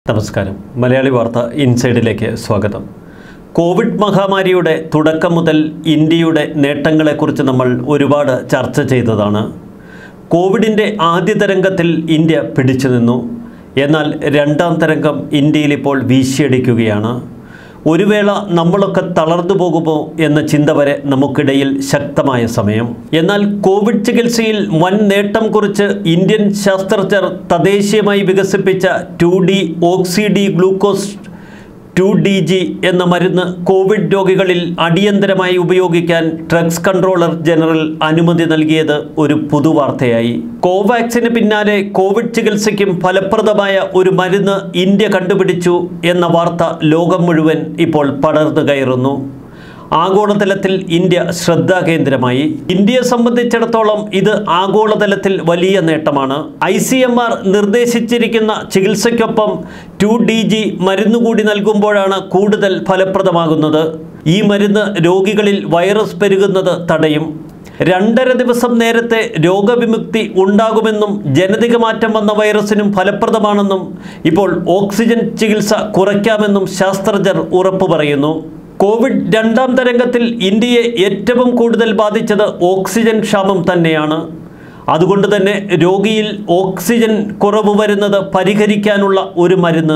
നമസ്കാരം മലയാളി വാർത്ത ഇൻസൈഡിലേക്ക് സ്വാഗതം കോവിഡ് മഹാമാരിയുടെ തുടക്കം മുതൽ ഇന്ത്യയുടെ നേട്ടങ്ങളെക്കുറിച്ച് നമ്മൾ ഒരുപാട് ചർച്ച ചെയ്തതാണ് കോവിഡിൻ്റെ ആദ്യ തരംഗത്തിൽ ഇന്ത്യ പിടിച്ചു നിന്നു എന്നാൽ രണ്ടാം തരംഗം ഇന്ത്യയിൽ ഇപ്പോൾ വീശിയടിക്കുകയാണ് ഒരു വേള നമ്മളൊക്കെ തളർന്നു പോകുമോ എന്ന ചിന്ത വരെ നമുക്കിടയിൽ ശക്തമായ സമയം എന്നാൽ കോവിഡ് ചികിത്സയിൽ വൻ നേട്ടം കുറിച്ച് ഇന്ത്യൻ ശാസ്ത്രജ്ഞർ തദ്ദേശീയമായി വികസിപ്പിച്ച two deoxy D glucose two D G എന്ന മരുന്ന് കോവിഡ് രോഗികളിൽ അടിയന്തരമായി ഉപയോഗിക്കാൻ ഡ്രഗ്സ് കൺട്രോളർ ജനറൽ അനുമതി നൽകിയത് ഒരു പുതുവാർത്തയായി കോവാക്സിന് പിന്നാലെ കോവിഡ് ചികിത്സയ്ക്കും ഫലപ്രദമായ ഒരു മരുന്ന് ഇന്ത്യ കണ്ടുപിടിച്ചു എന്ന വാർത്ത ലോകം മുഴുവൻ ഇപ്പോൾ പടർന്നു കയറുന്നു ആഗോളതലത്തിൽ ഇന്ത്യ ശ്രദ്ധാകേന്ദ്രമായി ഇന്ത്യയെ സംബന്ധിച്ചിടത്തോളം ഇത് ആഗോളതലത്തിൽ വലിയ നേട്ടമാണ് ഐ സി എം ആർ നിർദ്ദേശിച്ചിരിക്കുന്ന ചികിത്സയ്ക്കൊപ്പം ടു ഡി ജി മരുന്നുകൂടി നൽകുമ്പോഴാണ് കൂടുതൽ ഫലപ്രദമാകുന്നത് ഈ മരുന്ന് രോഗികളിൽ വൈറസ് പെരുകുന്നത് തടയും രണ്ടര ദിവസം നേരത്തെ രോഗവിമുക്തി ഉണ്ടാകുമെന്നും ജനിതക മാറ്റം വന്ന വൈറസിനും ഫലപ്രദമാണെന്നും ഇപ്പോൾ ഓക്സിജൻ ചികിത്സ കുറയ്ക്കാമെന്നും ശാസ്ത്രജ്ഞർ ഉറപ്പു പറയുന്നു കോവിഡ് രണ്ടാം തരംഗത്തിൽ ഇന്ത്യയെ ഏറ്റവും കൂടുതൽ ബാധിച്ചത് ഓക്സിജൻ ക്ഷാമം തന്നെയാണ് അതുകൊണ്ട് തന്നെ രോഗിയിൽ ഓക്സിജൻ കുറവ് വരുന്നത് പരിഹരിക്കാനുള്ള ഒരു മരുന്ന്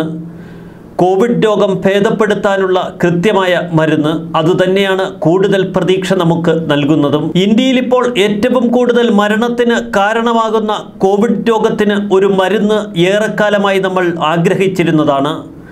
കോവിഡ് രോഗം ഭേദപ്പെടുത്താനുള്ള കൃത്യമായ മരുന്ന് അതുതന്നെയാണ് കൂടുതൽ പ്രതീക്ഷ നമുക്ക് നൽകുന്നതും ഇന്ത്യയിൽ ഇപ്പോൾ ഏറ്റവും കൂടുതൽ മരണത്തിന് കാരണമാകുന്ന കോവിഡ് രോഗത്തിന് ഒരു മരുന്ന് ഏറെക്കാലമായി നമ്മൾ ആഗ്രഹിച്ചിരുന്നതാണ്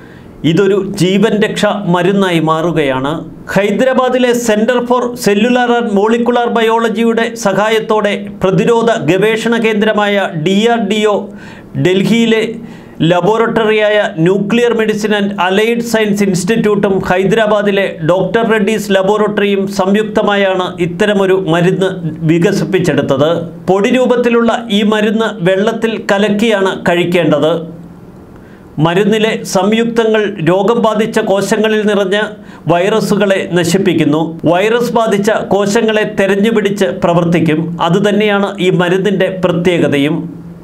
ഇതൊരു ജീവൻ രക്ഷ മരുന്നായി മാറുകയാണ് ഹൈദരാബാദിലെ centre for cellular and molecular ബയോളജിയുടെ സഹായത്തോടെ പ്രതിരോധ ഗവേഷണ കേന്ദ്രമായ ഡി ആർ ഡി ഒ ഡൽഹിയിലെ ലബോറട്ടറിയായ nuclear medicine and allied science ഇൻസ്റ്റിറ്റ്യൂട്ടും ഹൈദരാബാദിലെ ഡോക്ടർ റെഡ്ഡീസ് ലബോറട്ടറിയും സംയുക്തമായാണ് ഇത്തരമൊരു മരുന്ന് വികസിപ്പിച്ചെടുത്തത് പൊടി രൂപത്തിലുള്ള ഈ മരുന്ന് വെള്ളത്തിൽ കലക്കിയാണ് കഴിക്കേണ്ടത് മരുന്നിലെ സംയുക്തങ്ങൾ രോഗം ബാധിച്ച കോശങ്ങളിൽ നിറഞ്ഞ് വൈറസുകളെ നശിപ്പിക്കുന്നു വൈറസ് ബാധിച്ച കോശങ്ങളെ തെരഞ്ഞുപിടിച്ച് പ്രവർത്തിക്കും അതുതന്നെയാണ് ഈ മരുന്നിൻ്റെ പ്രത്യേകതയും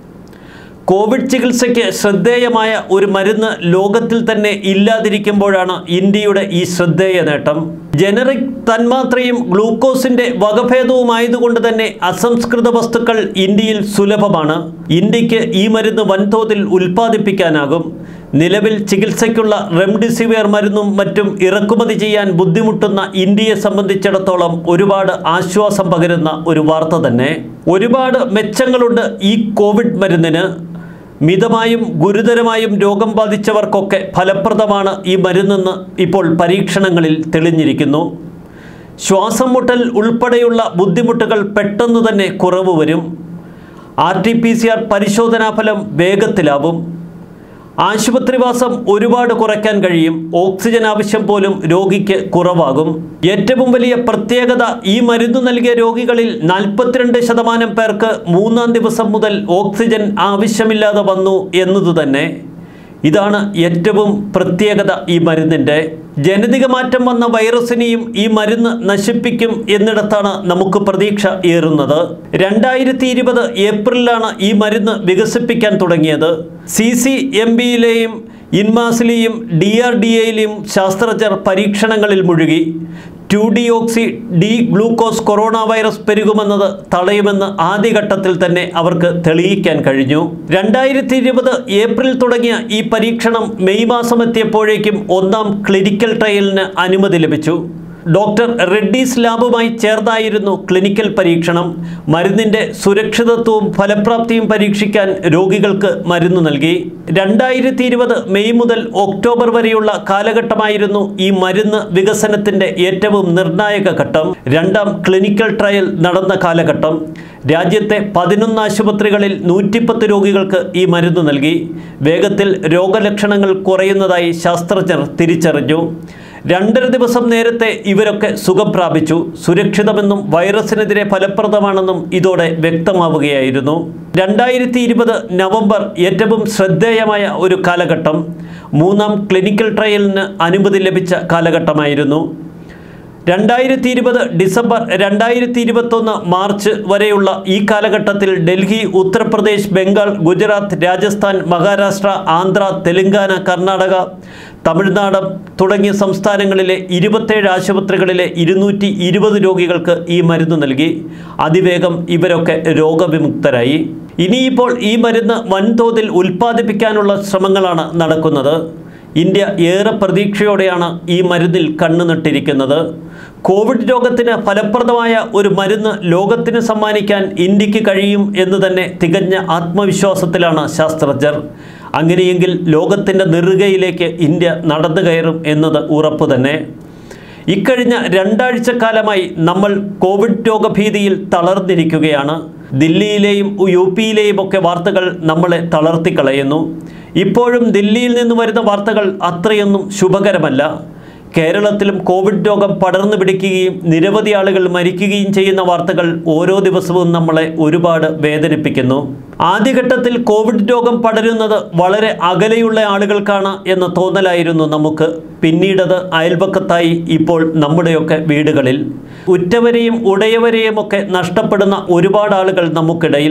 കോവിഡ് ചികിത്സയ്ക്ക് ശ്രദ്ധേയമായ ഒരു മരുന്ന് ലോകത്തിൽ തന്നെ ഇല്ലാതിരിക്കുമ്പോഴാണ് ഇന്ത്യയുടെ ഈ ശ്രദ്ധേയ നേട്ടം ജനറിക് തന്മാത്രയും ഗ്ലൂക്കോസിന്റെ വകഭേദവുമായതുകൊണ്ട് തന്നെ അസംസ്കൃത വസ്തുക്കൾ ഇന്ത്യയിൽ സുലഭമാണ് ഇന്ത്യക്ക് ഈ മരുന്ന് വൻതോതിൽ ഉൽപ്പാദിപ്പിക്കാനാകും നിലവിൽ ചികിത്സയ്ക്കുള്ള റെംഡിസിവിയർ മരുന്നും മറ്റും ഇറക്കുമതി ചെയ്യാൻ ബുദ്ധിമുട്ടുന്ന ഇന്ത്യയെ സംബന്ധിച്ചിടത്തോളം ഒരുപാട് ആശ്വാസം പകരുന്ന ഒരു വാർത്ത തന്നെ ഒരുപാട് മെച്ചങ്ങളുണ്ട് ഈ കോവിഡ് മരുന്നിന് മിതമായും ഗുരുതരമായും രോഗം ബാധിച്ചവർക്കൊക്കെ ഫലപ്രദമാണ് ഈ മരുന്നെന്ന് ഇപ്പോൾ പരീക്ഷണങ്ങളിൽ തെളിഞ്ഞിരിക്കുന്നു ശ്വാസം മുട്ടൽ ഉൾപ്പെടെയുള്ള ബുദ്ധിമുട്ടുകൾ പെട്ടെന്ന് തന്നെ കുറവ് വരും R T P C R പരിശോധനാ ഫലം വേഗത്തിലാവും ആശുപത്രിവാസം ഒരുപാട് കുറയ്ക്കാൻ കഴിയും ഓക്സിജൻ ആവശ്യം പോലും രോഗിക്ക് കുറവാകും ഏറ്റവും വലിയ പ്രത്യേകത ഈ മരുന്ന് നൽകിയ രോഗികളിൽ നാൽപ്പത്തിരണ്ട് ശതമാനം പേർക്ക് മൂന്നാം ദിവസം മുതൽ ഓക്സിജൻ ആവശ്യമില്ലാതെ വന്നു എന്നതുതന്നെ ഇതാണ് ഏറ്റവും പ്രത്യേകത ഈ മരുന്നിൻ്റെ ജനിതക മാറ്റം വന്ന വൈറസിനെയും ഈ മരുന്ന് നശിപ്പിക്കും എന്നിടത്താണ് നമുക്ക് പ്രതീക്ഷ ഏറുന്നത് രണ്ടായിരത്തി ഇരുപത് ഏപ്രിലാണ് ഈ മരുന്ന് വികസിപ്പിക്കാൻ തുടങ്ങിയത് സി സി എം ബിയിലെയും ഇൻമാസിലെയും ഡി ആർ ഡി എയിലെയും ശാസ്ത്രജ്ഞർ പരീക്ഷണങ്ങളിൽ മുഴുകി two deoxy D glucose corona virus പെരുകുമെന്നത് തടയുമെന്ന് ആദ്യഘട്ടത്തിൽ തന്നെ അവർക്ക് തെളിയിക്കാൻ കഴിഞ്ഞു രണ്ടായിരത്തി ഇരുപത് ഏപ്രിൽ തുടങ്ങിയ ഈ പരീക്ഷണം മെയ് മാസം എത്തിയപ്പോഴേക്കും ഒന്നാം ക്ലിനിക്കൽ ട്രയലിന് അനുമതി ലഭിച്ചു ഡോക്ടർ റെഡ്ഡീസ് ലാബുമായി ചേർന്നായിരുന്നു ക്ലിനിക്കൽ പരീക്ഷണം മരുന്നിൻ്റെ സുരക്ഷിതത്വവും ഫലപ്രാപ്തിയും പരീക്ഷിക്കാൻ രോഗികൾക്ക് മരുന്ന് നൽകി രണ്ടായിരത്തി ഇരുപത് മെയ് മുതൽ ഒക്ടോബർ വരെയുള്ള കാലഘട്ടമായിരുന്നു ഈ മരുന്ന് വികസനത്തിൻ്റെ ഏറ്റവും നിർണായക ഘട്ടം രണ്ടാം ക്ലിനിക്കൽ ട്രയൽ നടന്ന കാലഘട്ടം രാജ്യത്തെ പതിനൊന്ന് ആശുപത്രികളിൽ നൂറ്റിപ്പത്ത് രോഗികൾക്ക് ഈ മരുന്ന് നൽകി വേഗത്തിൽ രോഗലക്ഷണങ്ങൾ കുറയുന്നതായി ശാസ്ത്രജ്ഞർ തിരിച്ചറിഞ്ഞു രണ്ടര ദിവസം നേരത്തെ ഇവരൊക്കെ സുഖം പ്രാപിച്ചു സുരക്ഷിതമെന്നും വൈറസിനെതിരെ ഫലപ്രദമാണെന്നും ഇതോടെ വ്യക്തമാവുകയായിരുന്നു രണ്ടായിരത്തി ഇരുപത് നവംബർ ഏറ്റവും ശ്രദ്ധേയമായ ഒരു കാലഘട്ടം മൂന്നാം ക്ലിനിക്കൽ ട്രയലിന് അനുമതി ലഭിച്ച കാലഘട്ടമായിരുന്നു രണ്ടായിരത്തി ഇരുപത് ഡിസംബർ രണ്ടായിരത്തി ഇരുപത്തൊന്ന് മാർച്ച് വരെയുള്ള ഈ കാലഘട്ടത്തിൽ ഡൽഹി ഉത്തർപ്രദേശ് ബംഗാൾ ഗുജറാത്ത് രാജസ്ഥാൻ മഹാരാഷ്ട്ര ആന്ധ്ര തെലങ്കാന കർണാടക തമിഴ്നാട് തുടങ്ങിയ സംസ്ഥാനങ്ങളിലെ ഇരുപത്തേഴ് ആശുപത്രികളിലെ ഇരുന്നൂറ്റി ഇരുപത് രോഗികൾക്ക് ഈ മരുന്ന് നൽകി അതിവേഗം ഇവരൊക്കെ രോഗവിമുക്തരായി ഇനിയിപ്പോൾ ഈ മരുന്ന് വൻതോതിൽ ഉൽപ്പാദിപ്പിക്കാനുള്ള ശ്രമങ്ങളാണ് നടക്കുന്നത് ഇന്ത്യ ഏറെ പ്രതീക്ഷയോടെയാണ് ഈ മരുന്നിൽ കണ്ണുനട്ടിരിക്കുന്നത് കോവിഡ് രോഗത്തിന് ഫലപ്രദമായ ഒരു മരുന്ന് ലോകത്തിന് സമ്മാനിക്കാൻ ഇന്ത്യക്ക് കഴിയും എന്ന് തന്നെ തികഞ്ഞ ആത്മവിശ്വാസത്തിലാണ് ശാസ്ത്രജ്ഞർ അങ്ങനെയെങ്കിൽ ലോകത്തിൻ്റെ നെറുകയിലേക്ക് ഇന്ത്യ നടന്നു കയറും എന്നത് ഉറപ്പ് തന്നെ ഇക്കഴിഞ്ഞ രണ്ടാഴ്ചക്കാലമായി നമ്മൾ കോവിഡ് രോഗഭീതിയിൽ തളർന്നിരിക്കുകയാണ് ദില്ലിയിലെയും യു പിയിലെയും ഒക്കെ വാർത്തകൾ നമ്മളെ തളർത്തിക്കളയുന്നു ഇപ്പോഴും ദില്ലിയിൽ നിന്ന് വരുന്ന വാർത്തകൾ അത്രയൊന്നും ശുഭകരമല്ല കേരളത്തിലും കോവിഡ് രോഗം പടർന്നു പിടിക്കുകയും നിരവധി ആളുകൾ മരിക്കുകയും ചെയ്യുന്ന വാർത്തകൾ ഓരോ ദിവസവും നമ്മളെ ഒരുപാട് വേദനിപ്പിക്കുന്നു ആദ്യഘട്ടത്തിൽ കോവിഡ് രോഗം പടരുന്നത് വളരെ അകലെയുള്ള ആളുകൾക്കാണ് എന്ന തോന്നലായിരുന്നു നമുക്ക് പിന്നീടത് അയൽപക്കത്തായി ഇപ്പോൾ നമ്മുടെയൊക്കെ വീടുകളിൽ ഉറ്റവരെയും ഉടയവരെയും ഒക്കെ നഷ്ടപ്പെടുന്ന ഒരുപാട് ആളുകൾ നമുക്കിടയിൽ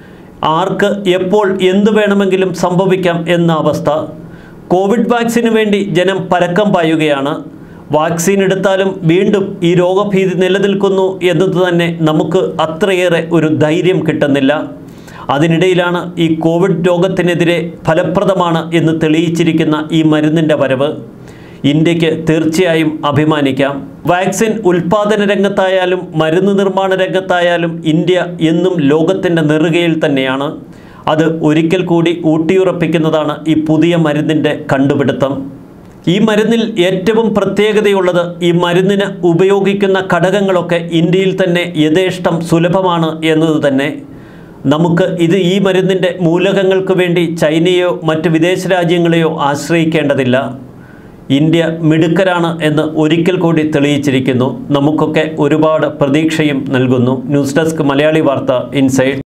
ആർക്ക് എപ്പോൾ എന്തു വേണമെങ്കിലും സംഭവിക്കാം എന്ന അവസ്ഥ കോവിഡ് വാക്സിന് വേണ്ടി ജനം പരക്കം പായുകയാണ് വാക്സിൻ എടുത്താലും വീണ്ടും ഈ രോഗഭീതി നിലനിൽക്കുന്നു എന്നത് തന്നെ നമുക്ക് അത്രയേറെ ഒരു ധൈര്യം കിട്ടുന്നില്ല അതിനിടയിലാണ് ഈ കോവിഡ് രോഗത്തിനെതിരെ ഫലപ്രദമാണ് എന്ന് തെളിയിച്ചിരിക്കുന്ന ഈ മരുന്നിൻ്റെ വരവ് ഇന്ത്യക്ക് തീർച്ചയായും അഭിമാനിക്കാം വാക്സിൻ ഉൽപാദന രംഗത്തായാലും മരുന്ന് നിർമ്മാണ രംഗത്തായാലും ഇന്ത്യ എന്നും ലോകത്തിൻ്റെ നെറുകയിൽ തന്നെയാണ് അത് ഒരിക്കൽ കൂടി ഊട്ടിയുറപ്പിക്കുന്നതാണ് ഈ പുതിയ മരുന്നിൻ്റെ കണ്ടുപിടുത്തം ഈ മരുന്നിൽ ഏറ്റവും പ്രത്യേകതയുള്ളത് ഈ മരുന്നിന് ഉപയോഗിക്കുന്ന ഘടകങ്ങളൊക്കെ ഇന്ത്യയിൽ തന്നെ യഥേഷ്ടം സുലഭമാണ് എന്നത് തന്നെ നമുക്ക് ഇത് ഈ മരുന്നിൻ്റെ മൂലകങ്ങൾക്ക് വേണ്ടി ചൈനയോ മറ്റ് വിദേശ രാജ്യങ്ങളെയോ ആശ്രയിക്കേണ്ടതില്ല ഇന്ത്യ മിടുക്കരാണ് എന്ന് ഒരിക്കൽ കൂടി തെളിയിച്ചിരിക്കുന്നു നമുക്കൊക്കെ ഒരുപാട് പ്രതീക്ഷയും നൽകുന്നു ന്യൂസ് ഡെസ്ക് മലയാളി വാർത്ത ഇൻസൈഡ്